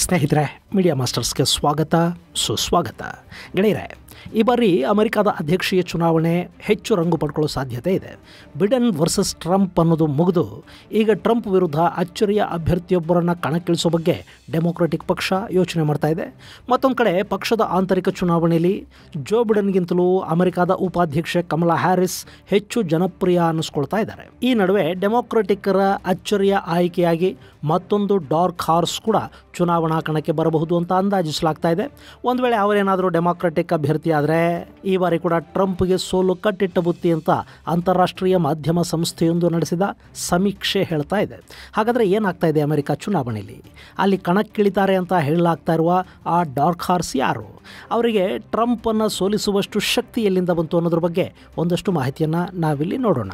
ಸ್ನೇಹಿತರೆ ಮೀಡಿಯಾ ಮಾಸ್ಟರ್ಸ್ಗೆ ಸ್ವಾಗತ ಸುಸ್ವಾಗತ ಗೆಳೆಯರೆ ಈ ಬಾರಿ ಅಮೆರಿಕದ ಅಧ್ಯಕ್ಷೀಯ ಚುನಾವಣೆ ಹೆಚ್ಚು ರಂಗು ಪಡ್ಕೊಳ್ಳೋ ಸಾಧ್ಯತೆ ಇದೆ ಬಿಡನ್ ವರ್ಸಸ್ ಟ್ರಂಪ್ ಅನ್ನೋದು ಮುಗಿದು ಈಗ ಟ್ರಂಪ್ ವಿರುದ್ಧ ಅಚ್ಚರಿಯ ಅಭ್ಯರ್ಥಿಯೊಬ್ಬರನ್ನು ಕಣಕ್ಕಿಳಿಸೋ ಬಗ್ಗೆ ಡೆಮೊಕ್ರೆಟಿಕ್ ಪಕ್ಷ ಯೋಚನೆ ಮಾಡ್ತಾ ಇದೆ ಮತ್ತೊಂದು ಕಡೆ ಪಕ್ಷದ ಆಂತರಿಕ ಚುನಾವಣೆಯಲ್ಲಿ ಜೋ ಬಿಡನ್ಗಿಂತಲೂ ಅಮೆರಿಕದ ಉಪಾಧ್ಯಕ್ಷೆ ಕಮಲಾ ಹ್ಯಾರಿಸ್ ಹೆಚ್ಚು ಜನಪ್ರಿಯ ಅನ್ನಿಸ್ಕೊಳ್ತಾ ಇದ್ದಾರೆ ಈ ನಡುವೆ ಡೆಮೊಕ್ರೆಟಿಕ್ಕರ ಅಚ್ಚರಿಯ ಆಯ್ಕೆಯಾಗಿ ಮತ್ತೊಂದು ಡಾರ್ಕ್ ಹಾರ್ಸ್ ಕೂಡ ಚುನಾವಣಾ ಕಣಕ್ಕೆ ಬರಬಹುದು ಅಂತ ಅಂದಾಜಿಸಲಾಗ್ತಾ ಇದೆ ಒಂದು ವೇಳೆ ಅವರೇನಾದರೂ ಡೆಮಾಕ್ರೆಟಿಕ್ ಅಭ್ಯರ್ಥಿ ಆದರೆ ಈ ಬಾರಿ ಕೂಡ ಟ್ರಂಪ್ಗೆ ಸೋಲು ಕಟ್ಟಿಟ್ಟ ಬುತ್ತಿ ಅಂತ ಅಂತಾರಾಷ್ಟ್ರೀಯ ಮಾಧ್ಯಮ ಸಂಸ್ಥೆಯೊಂದು ನಡೆಸಿದ ಸಮೀಕ್ಷೆ ಹೇಳ್ತಾ ಇದೆ ಹಾಗಾದರೆ ಏನಾಗ್ತಾ ಇದೆ ಅಮೆರಿಕ ಚುನಾವಣೆಯಲ್ಲಿ ಅಲ್ಲಿ ಕಣಕ್ಕಿಳಿತಾರೆ ಅಂತ ಹೇಳಲಾಗ್ತಾ ಇರುವ ಆ ಡಾರ್ಕ್ ಹಾರ್ಸ್ ಯಾರು ಅವರಿಗೆ ಟ್ರಂಪನ್ನು ಸೋಲಿಸುವಷ್ಟು ಶಕ್ತಿ ಎಲ್ಲಿಂದ ಬಂತು ಅನ್ನೋದ್ರ ಬಗ್ಗೆ ಒಂದಷ್ಟು ಮಾಹಿತಿಯನ್ನು ನಾವಿಲ್ಲಿ ನೋಡೋಣ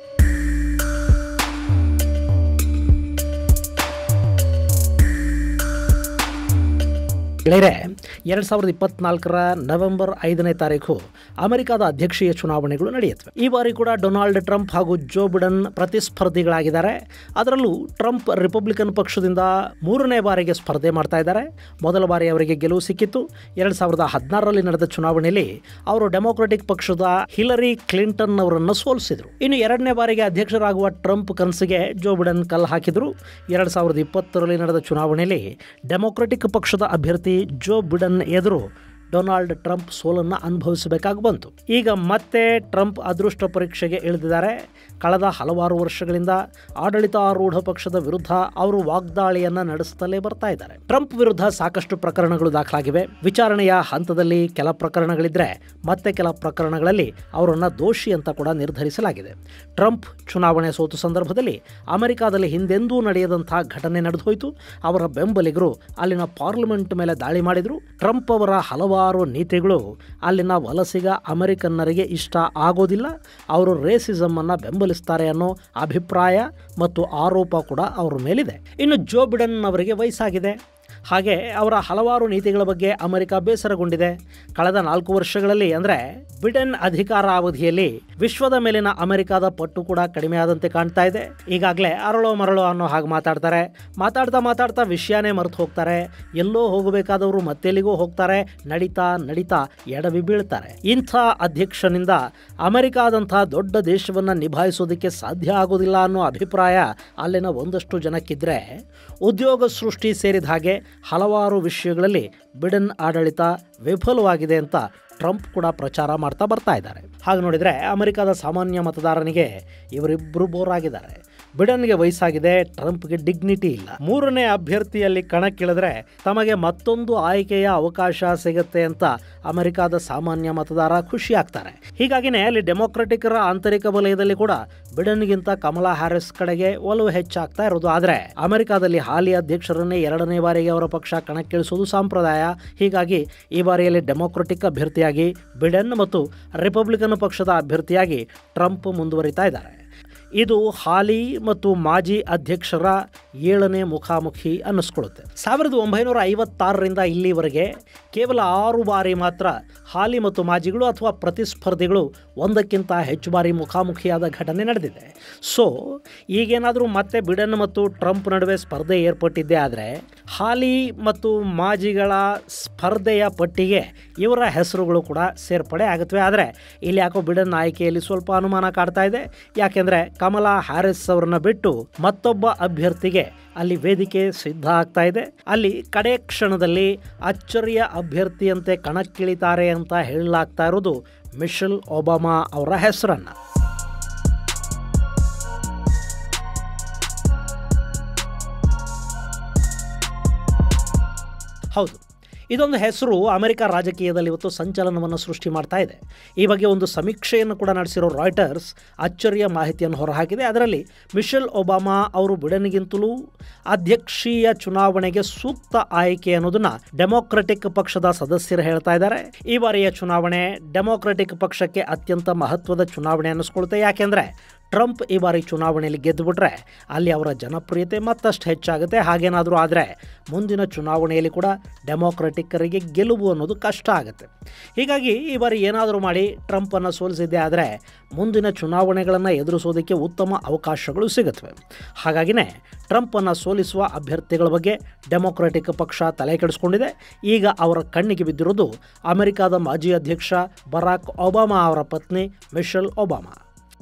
ಗೆಳೆಯರೆ ಎರಡು ಸಾವಿರದ ಇಪ್ಪತ್ನಾಲ್ಕರ ನವೆಂಬರ್ ಐದನೇ ತಾರೀಕು ಅಮೆರಿಕದ ಅಧ್ಯಕ್ಷೀಯ ಚುನಾವಣೆಗಳು ನಡೆಯುತ್ತವೆ ಈ ಬಾರಿ ಕೂಡ ಡೊನಾಲ್ಡ್ ಟ್ರಂಪ್ ಹಾಗೂ ಜೋ ಬಿಡನ್ ಪ್ರತಿಸ್ಪರ್ಧಿಗಳಾಗಿದ್ದಾರೆ ಅದರಲ್ಲೂ ಟ್ರಂಪ್ ರಿಪಬ್ಲಿಕನ್ ಪಕ್ಷದಿಂದ ಮೂರನೇ ಬಾರಿಗೆ ಸ್ಪರ್ಧೆ ಮಾಡ್ತಾ ಇದ್ದಾರೆ ಮೊದಲ ಬಾರಿ ಅವರಿಗೆ ಗೆಲುವು ಸಿಕ್ಕಿತ್ತು ಎರಡು ಸಾವಿರದ ಹದಿನಾರರಲ್ಲಿ ನಡೆದ ಚುನಾವಣೆಯಲ್ಲಿ ಅವರು ಡೆಮೊಕ್ರೆಟಿಕ್ ಪಕ್ಷದ ಹಿಲರಿ ಕ್ಲಿಂಟನ್ ಅವರನ್ನು ಸೋಲಿಸಿದರು ಇನ್ನು ಎರಡನೇ ಬಾರಿಗೆ ಅಧ್ಯಕ್ಷರಾಗುವ ಟ್ರಂಪ್ ಕನಸಿಗೆ ಜೋ ಬಿಡನ್ ಕಲ್ಲು ಹಾಕಿದರು ಎರಡು ಸಾವಿರದ ಇಪ್ಪತ್ತರಲ್ಲಿ ನಡೆದ ಚುನಾವಣೆಯಲ್ಲಿ ಡೆಮೊಕ್ರೆಟಿಕ್ ಪಕ್ಷದ ಅಭ್ಯರ್ಥಿ ಜೋ ಬಿಡನ್ ಎದುರು ಡೊನಾಲ್ಡ್ ಟ್ರಂಪ್ ಸೋಲನ್ನು ಅನುಭವಿಸಬೇಕಾಗಿ ಬಂತು ಈಗ ಮತ್ತೆ ಟ್ರಂಪ್ ಅದೃಷ್ಟ ಪರೀಕ್ಷೆಗೆ ಇಳಿದಿದ್ದಾರೆ ಕಳೆದ ಹಲವಾರು ವರ್ಷಗಳಿಂದ ಆಡಳಿತಾರೂಢ ಪಕ್ಷದ ವಿರುದ್ಧ ಅವರು ವಾಗ್ದಾಳಿಯನ್ನು ನಡೆಸುತ್ತಲೇ ಬರ್ತಾ ಇದ್ದಾರೆ ಟ್ರಂಪ್ ವಿರುದ್ಧ ಸಾಕಷ್ಟು ಪ್ರಕರಣಗಳು ದಾಖಲಾಗಿವೆ ವಿಚಾರಣೆಯ ಹಂತದಲ್ಲಿ ಕೆಲ ಪ್ರಕರಣಗಳಿದ್ರೆ ಮತ್ತೆ ಕೆಲ ಪ್ರಕರಣಗಳಲ್ಲಿ ಅವರನ್ನು ದೋಷಿ ಅಂತ ಕೂಡ ನಿರ್ಧರಿಸಲಾಗಿದೆ ಟ್ರಂಪ್ ಚುನಾವಣೆ ಸೋತು ಸಂದರ್ಭದಲ್ಲಿ ಅಮೆರಿಕಾದಲ್ಲಿ ಹಿಂದೆಂದೂ ನಡೆಯದಂತಹ ಘಟನೆ ನಡೆದು ಹೋಯಿತು ಅವರ ಬೆಂಬಲಿಗರು ಅಲ್ಲಿನ ಪಾರ್ಲಿಮೆಂಟ್ ಮೇಲೆ ದಾಳಿ ಮಾಡಿದರು ಟ್ರಂಪ್ ಅವರ ಹಲವಾರು ನೀತಿಗಳು ಅಲ್ಲಿನ ವಲಸಿಗ ಅಮೆರಿಕನ್ನರಿಗೆ ಇಷ್ಟ ಆಗೋದಿಲ್ಲ ಅವರು ರೇಸಿಸಮ್ ಅನ್ನು ಬೆಂಬಲಿಸ್ತಾರೆ ಅನ್ನೋ ಅಭಿಪ್ರಾಯ ಮತ್ತು ಆರೋಪ ಕೂಡ ಅವರ ಮೇಲಿದೆ ಇನ್ನು ಜೋ ಬಿಡನ್ ಅವರಿಗೆ ವಯಸ್ಸಾಗಿದೆ ಹಾಗೆ ಅವರ ಹಲವಾರು ನೀತಿಗಳ ಬಗ್ಗೆ ಅಮೆರಿಕ ಬೇಸರಗೊಂಡಿದೆ ಕಳೆದ ನಾಲ್ಕು ವರ್ಷಗಳಲ್ಲಿ ಅಂದರೆ ಬಿಡೆನ್ ಅಧಿಕಾರ ಅವಧಿಯಲ್ಲಿ ವಿಶ್ವದ ಮೇಲಿನ ಅಮೆರಿಕದ ಪಟ್ಟು ಕೂಡ ಕಡಿಮೆ ಆದಂತೆ ಕಾಣ್ತಾ ಇದೆ ಈಗಾಗಲೇ ಅರಳೋ ಮರಳೋ ಅನ್ನೋ ಹಾಗೆ ಮಾತಾಡ್ತಾರೆ ಮಾತಾಡ್ತಾ ಮಾತಾಡ್ತಾ ವಿಷಯನೇ ಮರೆತು ಹೋಗ್ತಾರೆ ಎಲ್ಲೋ ಹೋಗಬೇಕಾದವರು ಮತ್ತೆಲ್ಲಿಗೋ ಹೋಗ್ತಾರೆ ನಡೀತಾ ನಡೀತಾ ಎಡವಿ ಬೀಳ್ತಾರೆ ಇಂಥ ಅಧ್ಯಕ್ಷನಿಂದ ಅಮೆರಿಕಾದಂಥ ದೊಡ್ಡ ದೇಶವನ್ನು ನಿಭಾಯಿಸೋದಕ್ಕೆ ಸಾಧ್ಯ ಆಗೋದಿಲ್ಲ ಅನ್ನೋ ಅಭಿಪ್ರಾಯ ಅಲ್ಲಿನ ಒಂದಷ್ಟು ಜನಕ್ಕಿದ್ರೆ ಉದ್ಯೋಗ ಸೃಷ್ಟಿ ಸೇರಿದ ಹಾಗೆ ಹಲವಾರು ವಿಷಯಗಳಲ್ಲಿ ಬಿಡನ್ ಆಡಳಿತ ವಿಫಲವಾಗಿದೆ ಅಂತ ಟ್ರಂಪ್ ಕೂಡ ಪ್ರಚಾರ ಮಾಡ್ತಾ ಬರ್ತಾ ಇದ್ದಾರೆ ಹಾಗೆ ನೋಡಿದರೆ ಅಮೆರಿಕದ ಸಾಮಾನ್ಯ ಮತದಾರನಿಗೆ ಇವರಿಬ್ಬರು ಬೋರ್ ಆಗಿದ್ದಾರೆ ಬಿಡನ್ಗೆ ವಯಸ್ಸಾಗಿದೆ ಟ್ರಂಪ್ಗೆ ಡಿಗ್ನಿಟಿ ಇಲ್ಲ ಮೂರನೇ ಅಭ್ಯರ್ಥಿಯಲ್ಲಿ ಕಣಕ್ಕಿಳಿದ್ರೆ ತಮಗೆ ಮತ್ತೊಂದು ಆಯ್ಕೆಯ ಅವಕಾಶ ಸಿಗುತ್ತೆ ಅಂತ ಅಮೆರಿಕದ ಸಾಮಾನ್ಯ ಮತದಾರ ಖುಷಿ ಆಗ್ತಾರೆ ಹೀಗಾಗಿನೇ ಅಲ್ಲಿ ಡೆಮೊಕ್ರೆಟಿಕರ ಆಂತರಿಕ ವಲಯದಲ್ಲಿ ಕೂಡ ಬಿಡನ್ಗಿಂತ ಕಮಲಾ ಹ್ಯಾರಿಸ್ ಕಡೆಗೆ ಒಲವು ಹೆಚ್ಚಾಗ್ತಾ ಇರೋದು ಆದರೆ ಅಮೆರಿಕದಲ್ಲಿ ಹಾಲಿ ಅಧ್ಯಕ್ಷರನ್ನೇ ಎರಡನೇ ಬಾರಿಗೆ ಅವರ ಪಕ್ಷ ಕಣಕ್ಕಿಳಿಸೋದು ಸಂಪ್ರದಾಯ ಹೀಗಾಗಿ ಈ ಬಾರಿಯಲ್ಲಿ ಡೆಮೊಕ್ರೆಟಿಕ್ ಅಭ್ಯರ್ಥಿಯಾಗಿ ಬಿಡನ್ ಮತ್ತು ರಿಪಬ್ಲಿಕನ್ ಪಕ್ಷದ ಅಭ್ಯರ್ಥಿಯಾಗಿ ಟ್ರಂಪ್ ಮುಂದುವರಿತಾ ಇದ್ದಾರೆ ಇದು ಹಾಲಿ ಮತ್ತು ಮಾಜಿ ಅಧ್ಯಕ್ಷರ ಏಳನೇ ಮುಖಾಮುಖಿ ಅನ್ನಿಸ್ಕೊಳ್ಳುತ್ತೆ ಸಾವಿರದ ಒಂಬೈನೂರ ಐವತ್ತಾರರಿಂದ ಇಲ್ಲಿವರೆಗೆ ಕೇವಲ ಆರು ಬಾರಿ ಮಾತ್ರ ಹಾಲಿ ಮತ್ತು ಮಾಜಿಗಳು ಅಥವಾ ಪ್ರತಿಸ್ಪರ್ಧಿಗಳು ಒಂದಕ್ಕಿಂತ ಹೆಚ್ಚು ಬಾರಿ ಮುಖಾಮುಖಿಯಾದ ಘಟನೆ ನಡೆದಿದೆ ಸೊ ಈಗೇನಾದರೂ ಮತ್ತೆ ಬಿಡನ್ ಮತ್ತು ಟ್ರಂಪ್ ನಡುವೆ ಸ್ಪರ್ಧೆ ಏರ್ಪಟ್ಟಿದ್ದೇ ಆದರೆ ಹಾಲಿ ಮತ್ತು ಮಾಜಿಗಳ ಸ್ಪರ್ಧೆಯ ಪಟ್ಟಿಗೆ ಇವರ ಹೆಸರುಗಳು ಕೂಡ ಸೇರ್ಪಡೆ ಆಗುತ್ತವೆ ಆದರೆ ಇಲ್ಲಿ ಯಾಕೋ ಬಿಡನ್ ಆಯ್ಕೆಯಲ್ಲಿ ಸ್ವಲ್ಪ ಅನುಮಾನ ಕಾಡ್ತಾ ಇದೆ ಯಾಕೆಂದರೆ ಕಮಲಾ ಹ್ಯಾರಿಸ್ ಅವರನ್ನ ಬಿಟ್ಟು ಮತ್ತೊಬ್ಬ ಅಭ್ಯರ್ಥಿಗೆ ಅಲ್ಲಿ ವೇದಿಕೆ ಸಿದ್ಧ ಆಗ್ತಾ ಇದೆ ಅಲ್ಲಿ ಕಡೆ ಕ್ಷಣದಲ್ಲಿ ಅಚ್ಚರಿಯ ಅಭ್ಯರ್ಥಿಯಂತೆ ಕಣಕ್ಕಿಳಿತಾರೆ ಅಂತ ಹೇಳಲಾಗ್ತಾ ಇರೋದು ಮಿಶೆಲ್ ಒಬಾಮಾ ಅವರ ಹೆಸರನ್ನು ಹೌದು ಇದೊಂದು ಹೆಸರು ಅಮೆರಿಕ ರಾಜಕೀಯದಲ್ಲಿ ಇವತ್ತು ಸಂಚಲನವನ್ನು ಸೃಷ್ಟಿ ಮಾಡ್ತಾ ಇದೆ ಈ ಬಗ್ಗೆ ಒಂದು ಸಮೀಕ್ಷೆಯನ್ನು ಕೂಡ ನಡೆಸಿರೋ ರಾಯ್ಟರ್ಸ್ ಅಚ್ಚರಿಯ ಮಾಹಿತಿಯನ್ನು ಹೊರಹಾಕಿದೆ ಅದರಲ್ಲಿ ಮಿಶೆಲ್ ಒಬಾಮಾ ಅವರು ಬಿಡನ್ಗಿಂತಲೂ ಅಧ್ಯಕ್ಷೀಯ ಚುನಾವಣೆಗೆ ಸೂಕ್ತ ಆಯ್ಕೆ ಅನ್ನೋದನ್ನ ಡೆಮೊಕ್ರೆಟಿಕ್ ಪಕ್ಷದ ಸದಸ್ಯರು ಹೇಳ್ತಾ ಇದ್ದಾರೆ ಈ ಬಾರಿಯ ಚುನಾವಣೆ ಡೆಮೊಕ್ರೆಟಿಕ್ ಪಕ್ಷಕ್ಕೆ ಅತ್ಯಂತ ಮಹತ್ವದ ಚುನಾವಣೆ ಅನ್ನಿಸ್ಕೊಳುತ್ತೆ ಯಾಕೆಂದರೆ ಟ್ರಂಪ್ ಈ ಬಾರಿ ಚುನಾವಣೆಯಲ್ಲಿ ಗೆದ್ದುಬಿಟ್ರೆ ಅಲ್ಲಿ ಅವರ ಜನಪ್ರಿಯತೆ ಮತ್ತಷ್ಟು ಹೆಚ್ಚಾಗುತ್ತೆ ಹಾಗೇನಾದರೂ ಆದರೆ ಮುಂದಿನ ಚುನಾವಣೆಯಲ್ಲಿ ಕೂಡ ಡೆಮೊಕ್ರೆಟಿಕ್ ಡೆಮೊಕ್ರೆಟಿಕ್ಕರಿಗೆ ಗೆಲುವು ಅನ್ನೋದು ಕಷ್ಟ ಆಗುತ್ತೆ ಹೀಗಾಗಿ ಈ ಬಾರಿ ಏನಾದರೂ ಮಾಡಿ ಟ್ರಂಪನ್ನು ಸೋಲಿಸಿದ್ದೆ ಆದರೆ ಮುಂದಿನ ಚುನಾವಣೆಗಳನ್ನು ಎದುರಿಸೋದಕ್ಕೆ ಉತ್ತಮ ಅವಕಾಶಗಳು ಸಿಗುತ್ತವೆ ಹಾಗಾಗಿನೇ ಟ್ರಂಪನ್ನು ಸೋಲಿಸುವ ಅಭ್ಯರ್ಥಿಗಳ ಬಗ್ಗೆ ಡೆಮೊಕ್ರೆಟಿಕ್ ಪಕ್ಷ ತಲೆ ಕೆಡಿಸ್ಕೊಂಡಿದೆ ಈಗ ಅವರ ಕಣ್ಣಿಗೆ ಬಿದ್ದಿರೋದು ಅಮೆರಿಕದ ಮಾಜಿ ಅಧ್ಯಕ್ಷ ಬರಾಕ್ ಒಬಾಮಾ ಅವರ ಪತ್ನಿ ಮಿಶೆಲ್ ಒಬಾಮಾ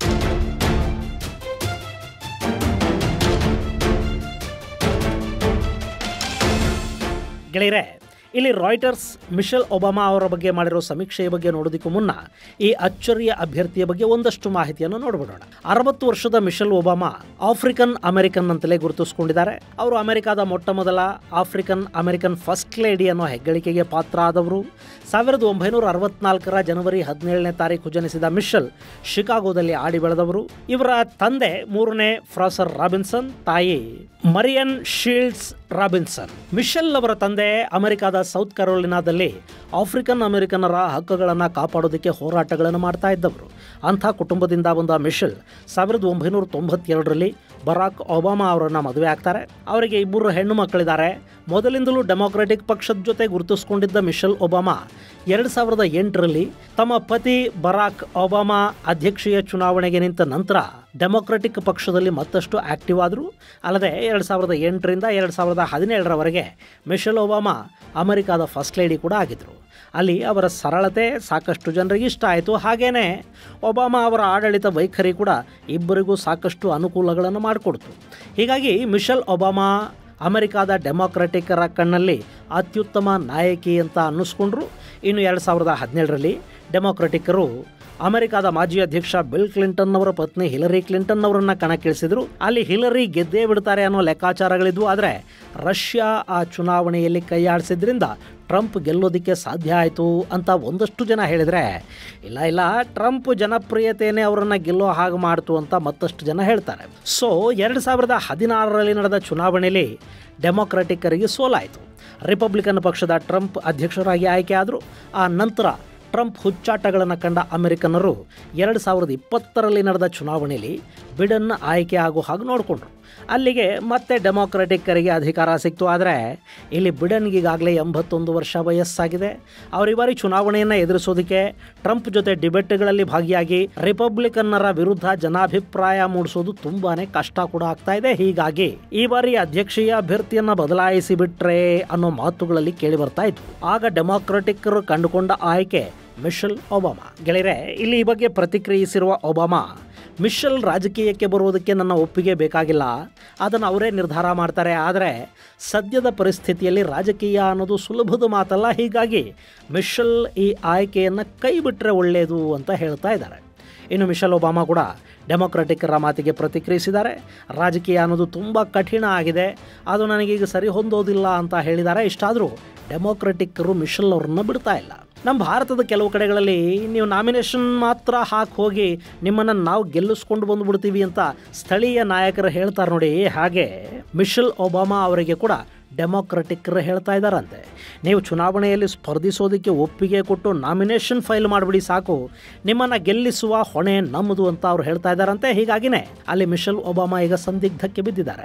ಗೆಳೆಯರೆ ಇಲ್ಲಿ ರಾಯ್ಟರ್ಸ್ ಮಿಶೆಲ್ ಒಬಾಮಾ ಅವರ ಬಗ್ಗೆ ಮಾಡಿರೋ ಸಮೀಕ್ಷೆಯ ಬಗ್ಗೆ ನೋಡೋದಕ್ಕೂ ಮುನ್ನ ಈ ಅಚ್ಚರಿಯ ಅಭ್ಯರ್ಥಿಯ ಬಗ್ಗೆ ಒಂದಷ್ಟು ಮಾಹಿತಿಯನ್ನು ನೋಡ್ಬಿಡೋಣ ಅರವತ್ತು ವರ್ಷದ ಮಿಶೆಲ್ ಒಬಾಮಾ ಆಫ್ರಿಕನ್ ಅಮೆರಿಕನ್ ಅಂತಲೇ ಗುರುತಿಸಿಕೊಂಡಿದ್ದಾರೆ ಅವರು ಅಮೆರಿಕದ ಮೊಟ್ಟ ಮೊದಲ ಆಫ್ರಿಕನ್ ಅಮೆರಿಕನ್ ಫಸ್ಟ್ ಲೇಡಿ ಅನ್ನೋ ಹೆಗ್ಗಳಿಕೆಗೆ ಪಾತ್ರ ಆದವರು ಸಾವಿರದ ಒಂಬೈನೂರ ಅರವತ್ನಾಲ್ಕರ ಜನವರಿ ಹದಿನೇಳನೇ ತಾರೀಕು ಜನಿಸಿದ ಮಿಶೆಲ್ ಶಿಕಾಗೋದಲ್ಲಿ ಆಡಿ ಬೆಳೆದವರು ಇವರ ತಂದೆ ಮೂರನೇ ಫ್ರಾಸರ್ ರಾಬಿನ್ಸನ್ ತಾಯಿ ಮರಿಯನ್ ಶೀಲ್ಡ್ಸ್ ರಾಬಿನ್ಸನ್ ಮಿಶೆಲ್ ಅವರ ತಂದೆ ಅಮೆರಿಕದ ಸೌತ್ ಕರೋಲಿನಾದಲ್ಲಿ ಆಫ್ರಿಕನ್ ಅಮೆರಿಕನ್ನರ ಹಕ್ಕುಗಳನ್ನು ಕಾಪಾಡೋದಕ್ಕೆ ಹೋರಾಟಗಳನ್ನು ಮಾಡ್ತಾ ಇದ್ದವರು ಅಂಥ ಕುಟುಂಬದಿಂದ ಬಂದ ಮಿಶೆಲ್ ಸಾವಿರದ ಒಂಬೈನೂರ ತೊಂಬತ್ತೆರಡರಲ್ಲಿ ಬರಾಕ್ ಒಬಾಮಾ ಅವರನ್ನು ಮದುವೆ ಆಗ್ತಾರೆ ಅವರಿಗೆ ಇಬ್ಬರು ಹೆಣ್ಣು ಮಕ್ಕಳಿದ್ದಾರೆ ಮೊದಲಿಂದಲೂ ಡೆಮೊಕ್ರೆಟಿಕ್ ಪಕ್ಷದ ಜೊತೆ ಗುರುತಿಸಿಕೊಂಡಿದ್ದ ಮಿಶೆಲ್ ಒಬಾಮಾ ಎರಡು ಸಾವಿರದ ಎಂಟರಲ್ಲಿ ತಮ್ಮ ಪತಿ ಬರಾಕ್ ಒಬಾಮಾ ಅಧ್ಯಕ್ಷೀಯ ಚುನಾವಣೆಗೆ ನಿಂತ ನಂತರ ಡೆಮೊಕ್ರೆಟಿಕ್ ಪಕ್ಷದಲ್ಲಿ ಮತ್ತಷ್ಟು ಆಕ್ಟಿವ್ ಆದರು ಅಲ್ಲದೆ ಎರಡು ಸಾವಿರದ ಎಂಟರಿಂದ ಎರಡು ಸಾವಿರದ ಹದಿನೇಳರವರೆಗೆ ಮಿಶೆಲ್ ಒಬಾಮಾ ಅಮೆರಿಕಾದ ಫಸ್ಟ್ ಲೇಡಿ ಕೂಡ ಆಗಿದ್ದರು ಅಲ್ಲಿ ಅವರ ಸರಳತೆ ಸಾಕಷ್ಟು ಜನರಿಗೆ ಇಷ್ಟ ಆಯಿತು ಹಾಗೇನೇ ಒಬಾಮಾ ಅವರ ಆಡಳಿತ ವೈಖರಿ ಕೂಡ ಇಬ್ಬರಿಗೂ ಸಾಕಷ್ಟು ಅನುಕೂಲಗಳನ್ನು ಮಾಡಿಕೊಡ್ತು ಹೀಗಾಗಿ ಮಿಶೆಲ್ ಒಬಾಮಾ ಅಮೆರಿಕಾದ ಡೆಮೊಕ್ರೆಟಿಕ್ಕರ ಕಣ್ಣಲ್ಲಿ ಅತ್ಯುತ್ತಮ ನಾಯಕಿ ಅಂತ ಅನ್ನಿಸ್ಕೊಂಡ್ರು ಇನ್ನು ಎರಡು ಸಾವಿರದ ಹದಿನೇಳರಲ್ಲಿ ಡೆಮೊಕ್ರೆಟಿಕ್ಕರು ಅಮೆರಿಕಾದ ಮಾಜಿ ಅಧ್ಯಕ್ಷ ಬಿಲ್ ಕ್ಲಿಂಟನ್ ಅವರ ಪತ್ನಿ ಹಿಲರಿ ಕ್ಲಿಂಟನ್ ಅವರನ್ನ ಕಣಕ್ಕಿಳಿಸಿದ್ರು ಅಲ್ಲಿ ಹಿಲರಿ ಗೆದ್ದೇ ಬಿಡ್ತಾರೆ ಅನ್ನೋ ಲೆಕ್ಕಾಚಾರಗಳಿದ್ವು ಆದರೆ ರಷ್ಯಾ ಆ ಚುನಾವಣೆಯಲ್ಲಿ ಕೈಯಾಡಿಸಿದ್ರಿಂದ ಟ್ರಂಪ್ ಗೆಲ್ಲೋದಕ್ಕೆ ಸಾಧ್ಯ ಆಯಿತು ಅಂತ ಒಂದಷ್ಟು ಜನ ಹೇಳಿದರೆ ಇಲ್ಲ ಇಲ್ಲ ಟ್ರಂಪ್ ಜನಪ್ರಿಯತೆಯೇ ಅವರನ್ನು ಗೆಲ್ಲೋ ಹಾಗೆ ಮಾಡ್ತು ಅಂತ ಮತ್ತಷ್ಟು ಜನ ಹೇಳ್ತಾರೆ ಸೊ ಎರಡು ಸಾವಿರದ ಹದಿನಾರರಲ್ಲಿ ನಡೆದ ಚುನಾವಣೆಯಲ್ಲಿ ಡೆಮೊಕ್ರೆಟಿಕ್ಕರಿಗೆ ಸೋಲಾಯಿತು ರಿಪಬ್ಲಿಕನ್ ಪಕ್ಷದ ಟ್ರಂಪ್ ಅಧ್ಯಕ್ಷರಾಗಿ ಆಯ್ಕೆ ಆದರು ಆ ನಂತರ ಟ್ರಂಪ್ ಹುಚ್ಚಾಟಗಳನ್ನು ಕಂಡ ಅಮೆರಿಕನ್ನರು ಎರಡು ಸಾವಿರದ ಇಪ್ಪತ್ತರಲ್ಲಿ ನಡೆದ ಚುನಾವಣೆಯಲ್ಲಿ ಬಿಡನ್ ಆಯ್ಕೆ ಆಗೋ ಹಾಗೆ ನೋಡಿಕೊಂಡ್ರು ಅಲ್ಲಿಗೆ ಮತ್ತೆ ಡೆಮೊಕ್ರೆಟಿಕ್ಕರಿಗೆ ಅಧಿಕಾರ ಸಿಕ್ತು ಆದರೆ ಇಲ್ಲಿ ಬಿಡನ್ಗೆ ಈಗಾಗಲೇ ಎಂಬತ್ತೊಂದು ವರ್ಷ ವಯಸ್ಸಾಗಿದೆ ಅವರು ಈ ಬಾರಿ ಚುನಾವಣೆಯನ್ನು ಎದುರಿಸೋದಕ್ಕೆ ಟ್ರಂಪ್ ಜೊತೆ ಡಿಬೇಟ್ಗಳಲ್ಲಿ ಭಾಗಿಯಾಗಿ ರಿಪಬ್ಲಿಕನ್ನರ ವಿರುದ್ಧ ಜನಾಭಿಪ್ರಾಯ ಮೂಡಿಸೋದು ತುಂಬಾನೇ ಕಷ್ಟ ಕೂಡ ಆಗ್ತಾ ಇದೆ ಹೀಗಾಗಿ ಈ ಬಾರಿ ಅಧ್ಯಕ್ಷೀಯ ಅಭ್ಯರ್ಥಿಯನ್ನ ಬದಲಾಯಿಸಿ ಬಿಟ್ರೆ ಅನ್ನೋ ಮಾತುಗಳಲ್ಲಿ ಕೇಳಿ ಬರ್ತಾ ಇದ್ವು ಆಗ ಡೆಮೊಕ್ರೆಟಿಕ್ಕರು ಕಂಡುಕೊಂಡ ಆಯ್ಕೆ ಮಿಶೆಲ್ ಒಬಾಮಾ ಗೆಳೆಯರೆ ಇಲ್ಲಿ ಈ ಬಗ್ಗೆ ಪ್ರತಿಕ್ರಿಯಿಸಿರುವ ಒಬಾಮಾ ಮಿಶೆಲ್ ರಾಜಕೀಯಕ್ಕೆ ಬರುವುದಕ್ಕೆ ನನ್ನ ಒಪ್ಪಿಗೆ ಬೇಕಾಗಿಲ್ಲ ಅದನ್ನು ಅವರೇ ನಿರ್ಧಾರ ಮಾಡ್ತಾರೆ ಆದರೆ ಸದ್ಯದ ಪರಿಸ್ಥಿತಿಯಲ್ಲಿ ರಾಜಕೀಯ ಅನ್ನೋದು ಸುಲಭದ ಮಾತಲ್ಲ ಹೀಗಾಗಿ ಮಿಶೆಲ್ ಈ ಆಯ್ಕೆಯನ್ನು ಕೈ ಬಿಟ್ಟರೆ ಒಳ್ಳೆಯದು ಅಂತ ಹೇಳ್ತಾ ಇದ್ದಾರೆ ಇನ್ನು ಮಿಶೆಲ್ ಒಬಾಮಾ ಕೂಡ ಡೆಮೊಕ್ರೆಟಿಕ್ಕರ ಮಾತಿಗೆ ಪ್ರತಿಕ್ರಿಯಿಸಿದ್ದಾರೆ ರಾಜಕೀಯ ಅನ್ನೋದು ತುಂಬ ಕಠಿಣ ಆಗಿದೆ ಅದು ನನಗೀಗ ಸರಿ ಹೊಂದೋದಿಲ್ಲ ಅಂತ ಹೇಳಿದ್ದಾರೆ ಇಷ್ಟಾದರೂ ಡೆಮೊಕ್ರೆಟಿಕ್ಕರು ಮಿಶೆಲ್ ಅವ್ರನ್ನ ಬಿಡ್ತಾ ಇಲ್ಲ ನಮ್ಮ ಭಾರತದ ಕೆಲವು ಕಡೆಗಳಲ್ಲಿ ನೀವು ನಾಮಿನೇಷನ್ ಮಾತ್ರ ಹಾಕಿ ಹೋಗಿ ನಿಮ್ಮನ್ನು ನಾವು ಗೆಲ್ಲಿಸ್ಕೊಂಡು ಬಂದುಬಿಡ್ತೀವಿ ಅಂತ ಸ್ಥಳೀಯ ನಾಯಕರು ಹೇಳ್ತಾರೆ ನೋಡಿ ಹಾಗೆ ಮಿಶೆಲ್ ಒಬಾಮಾ ಅವರಿಗೆ ಕೂಡ ಡೆಮೊಕ್ರೆಟಿಕ್ಕರು ಹೇಳ್ತಾ ಇದ್ದಾರಂತೆ ನೀವು ಚುನಾವಣೆಯಲ್ಲಿ ಸ್ಪರ್ಧಿಸೋದಕ್ಕೆ ಒಪ್ಪಿಗೆ ಕೊಟ್ಟು ನಾಮಿನೇಷನ್ ಫೈಲ್ ಮಾಡಿಬಿಡಿ ಸಾಕು ನಿಮ್ಮನ್ನು ಗೆಲ್ಲಿಸುವ ಹೊಣೆ ನಮ್ಮದು ಅಂತ ಅವ್ರು ಹೇಳ್ತಾ ಇದ್ದಾರಂತೆ ಹೀಗಾಗಿನೇ ಅಲ್ಲಿ ಮಿಶೆಲ್ ಒಬಾಮಾ ಈಗ ಸಂದಿಗ್ಧಕ್ಕೆ ಬಿದ್ದಿದ್ದಾರೆ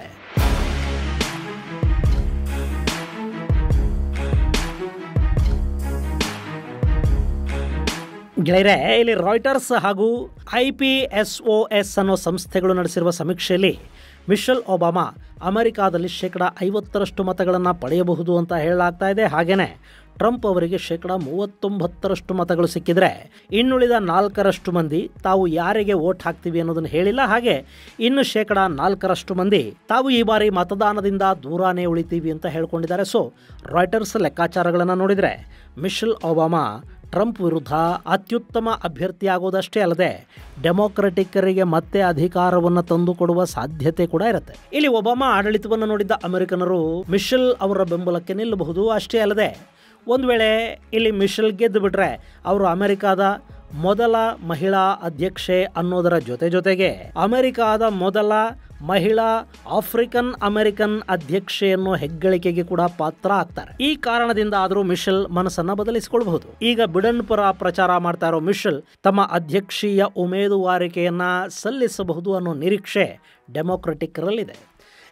ಗೆಳೆಯರೆ ಇಲ್ಲಿ ರಾಯ್ಟರ್ಸ್ ಹಾಗೂ I P S O S ಅನ್ನೋ ಸಂಸ್ಥೆಗಳು ನಡೆಸಿರುವ ಸಮೀಕ್ಷೆಯಲ್ಲಿ ಮಿಶೆಲ್ ಒಬಾಮಾ ಅಮೆರಿಕಾದಲ್ಲಿ ಶೇಕಡ ಐವತ್ತರಷ್ಟು ಮತಗಳನ್ನು ಪಡೆಯಬಹುದು ಅಂತ ಹೇಳಲಾಗ್ತಾ ಇದೆ ಹಾಗೆಯೇ ಟ್ರಂಪ್ ಅವರಿಗೆ ಶೇಕಡ ಮೂವತ್ತೊಂಬತ್ತರಷ್ಟು ಮತಗಳು ಸಿಕ್ಕಿದ್ರೆ ಇನ್ನುಳಿದ ನಾಲ್ಕರಷ್ಟು ಮಂದಿ ತಾವು ಯಾರಿಗೆ ವೋಟ್ ಹಾಕ್ತೀವಿ ಅನ್ನೋದನ್ನು ಹೇಳಿಲ್ಲ ಹಾಗೆ ಇನ್ನು ಶೇಕಡ ನಾಲ್ಕರಷ್ಟು ಮಂದಿ ತಾವು ಈ ಬಾರಿ ಮತದಾನದಿಂದ ದೂರಾನೇ ಉಳಿತೀವಿ ಅಂತ ಹೇಳ್ಕೊಂಡಿದ್ದಾರೆ ಸೊ ರಾಯ್ಟರ್ಸ್ ಲೆಕ್ಕಾಚಾರಗಳನ್ನು ನೋಡಿದರೆ ಮಿಶೆಲ್ ಒಬಾಮಾ ಟ್ರಂಪ್ ವಿರುದ್ಧ ಅತ್ಯುತ್ತಮ ಅಭ್ಯರ್ಥಿಯಾಗೋದಷ್ಟೇ ಅಲ್ಲದೆ ಡೆಮೊಕ್ರೆಟಿಕ್ಕರಿಗೆ ಮತ್ತೆ ಅಧಿಕಾರವನ್ನು ತಂದುಕೊಡುವ ಸಾಧ್ಯತೆ ಕೂಡ ಇರುತ್ತೆ ಇಲ್ಲಿ ಒಬಾಮಾ ಆಡಳಿತವನ್ನು ನೋಡಿದ್ದ ಅಮೆರಿಕನರು ಮಿಶೆಲ್ ಅವರ ಬೆಂಬಲಕ್ಕೆ ನಿಲ್ಲಬಹುದು ಅಷ್ಟೇ ಅಲ್ಲದೆ ಒಂದು ವೇಳೆ ಇಲ್ಲಿ ಮಿಶೆಲ್ ಗೆದ್ದು ಬಿಟ್ರೆ ಅವರು ಅಮೆರಿಕಾದ ಮೊದಲ ಮಹಿಳಾ ಅಧ್ಯಕ್ಷೆ ಅನ್ನೋದರ ಜೊತೆ ಜೊತೆಗೆ ಅಮೆರಿಕಾದ ಮೊದಲ ಮಹಿಳಾ ಆಫ್ರಿಕನ್ ಅಮೆರಿಕನ್ ಅಧ್ಯಕ್ಷೆ ಅನ್ನೋ ಹೆಗ್ಗಳಿಕೆಗೆ ಕೂಡ ಪಾತ್ರ ಆಗ್ತಾರೆ ಈ ಕಾರಣದಿಂದ ಆದರೂ ಮಿಶೆಲ್ ಮನಸ್ಸನ್ನ ಬದಲಿಸಿಕೊಳ್ಳಬಹುದು ಈಗ ಬಿಡನ್ ಪರ ಪ್ರಚಾರ ಮಾಡ್ತಾ ಇರೋ ಮಿಶೆಲ್ ತಮ್ಮ ಅಧ್ಯಕ್ಷೀಯ ಉಮೇದುವಾರಿಕೆಯನ್ನ ಸಲ್ಲಿಸಬಹುದು ಅನ್ನೋ ನಿರೀಕ್ಷೆ ಡೆಮೊಕ್ರೆಟಿಕ್ಕರಲ್ಲಿದೆ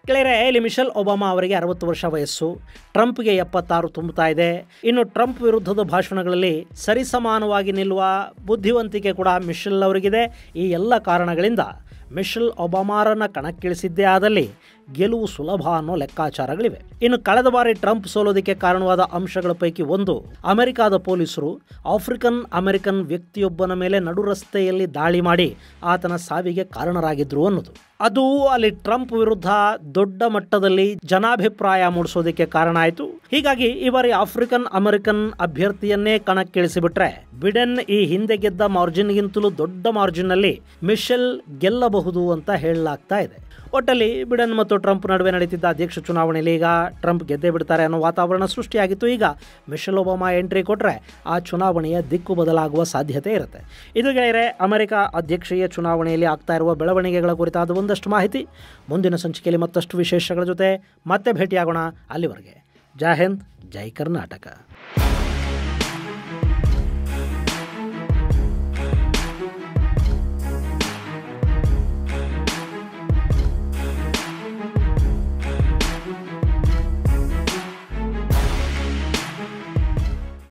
ಗೆಳೆಯರೆ ಇಲ್ಲಿ ಮಿಶೆಲ್ ಒಬಾಮಾ ಅವರಿಗೆ ಅರವತ್ತು ವರ್ಷ ವಯಸ್ಸು ಟ್ರಂಪ್ಗೆ ಎಪ್ಪತ್ತಾರು ತುಂಬುತ್ತಾ ಇದೆ ಇನ್ನು ಟ್ರಂಪ್ ವಿರುದ್ಧದ ಭಾಷಣಗಳಲ್ಲಿ ಸರಿಸಮಾನವಾಗಿ ನಿಲ್ಲುವ ಬುದ್ಧಿವಂತಿಕೆ ಕೂಡ ಮಿಶೆಲ್ ಅವರಿಗಿದೆ ಈ ಎಲ್ಲ ಕಾರಣಗಳಿಂದ ಮಿಶೆಲ್ ಒಬಾಮಾರನ್ನ ಕಣಕ್ಕಿಳಿಸಿದ್ದೇ ಆದಲ್ಲಿ ಗೆಲುವು ಸುಲಭ ಅನ್ನೋ ಲೆಕ್ಕಾಚಾರಗಳಿವೆ ಇನ್ನು ಕಳೆದ ಬಾರಿ ಟ್ರಂಪ್ ಸೋಲೋದಕ್ಕೆ ಕಾರಣವಾದ ಅಂಶಗಳ ಪೈಕಿ ಒಂದು ಅಮೆರಿಕಾದ ಪೊಲೀಸರು ಆಫ್ರಿಕನ್ ಅಮೆರಿಕನ್ ವ್ಯಕ್ತಿಯೊಬ್ಬನ ಮೇಲೆ ನಡು ರಸ್ತೆಯಲ್ಲಿ ದಾಳಿ ಮಾಡಿ ಆತನ ಸಾವಿಗೆ ಕಾರಣರಾಗಿದ್ರು ಅನ್ನೋದು ಅದು ಅಲ್ಲಿ ಟ್ರಂಪ್ ವಿರುದ್ಧ ದೊಡ್ಡ ಮಟ್ಟದಲ್ಲಿ ಜನಾಭಿಪ್ರಾಯ ಮೂಡಿಸೋದಕ್ಕೆ ಕಾರಣ ಆಯಿತು ಹೀಗಾಗಿ ಈ ಬಾರಿ ಆಫ್ರಿಕನ್ ಅಮೆರಿಕನ್ ಅಭ್ಯರ್ಥಿಯನ್ನೇ ಕಣಕ್ಕಿಳಿಸಿಬಿಟ್ರೆ ಬಿಡೆನ್ ಈ ಹಿಂದೆ ಗೆದ್ದ ಮಾರ್ಜಿನ್ಗಿಂತಲೂ ದೊಡ್ಡ ಮಾರ್ಜಿನ್ನಲ್ಲಿ ಮಿಶೆಲ್ ಗೆಲ್ಲಬಹುದು ಅಂತ ಹೇಳಲಾಗ್ತಾ ಇದೆ ಒಟ್ಟಲ್ಲಿ ಬಿಡನ್ ಮತ್ತು ಟ್ರಂಪ್ ನಡುವೆ ನಡೀತಿದ್ದ ಅಧ್ಯಕ್ಷ ಚುನಾವಣೆಯಲ್ಲಿ ಈಗ ಟ್ರಂಪ್ ಗೆದ್ದೇ ಬಿಡ್ತಾರೆ ಅನ್ನೋ ವಾತಾವರಣ ಸೃಷ್ಟಿಯಾಗಿತ್ತು ಈಗ ಮಿಶೆಲ್ ಒಬಾಮಾ ಎಂಟ್ರಿ ಕೊಟ್ಟರೆ ಆ ಚುನಾವಣೆಯ ದಿಕ್ಕು ಬದಲಾಗುವ ಸಾಧ್ಯತೆ ಇರುತ್ತೆ ಇದು ಗೆಳೆಯರೆ ಅಮೆರಿಕ ಅಧ್ಯಕ್ಷೀಯ ಚುನಾವಣೆಯಲ್ಲಿ ಆಗ್ತಾ ಇರುವ ಬೆಳವಣಿಗೆಗಳ ಕುರಿತಾದ ಒಂದಷ್ಟು ಮಾಹಿತಿ ಮುಂದಿನ ಸಂಚಿಕೆಯಲ್ಲಿ ಮತ್ತಷ್ಟು ವಿಶೇಷಗಳ ಜೊತೆ ಮತ್ತೆ ಭೇಟಿಯಾಗೋಣ ಅಲ್ಲಿವರೆಗೆ ಜೈ ಹಿಂದ್ ಜೈ ಕರ್ನಾಟಕ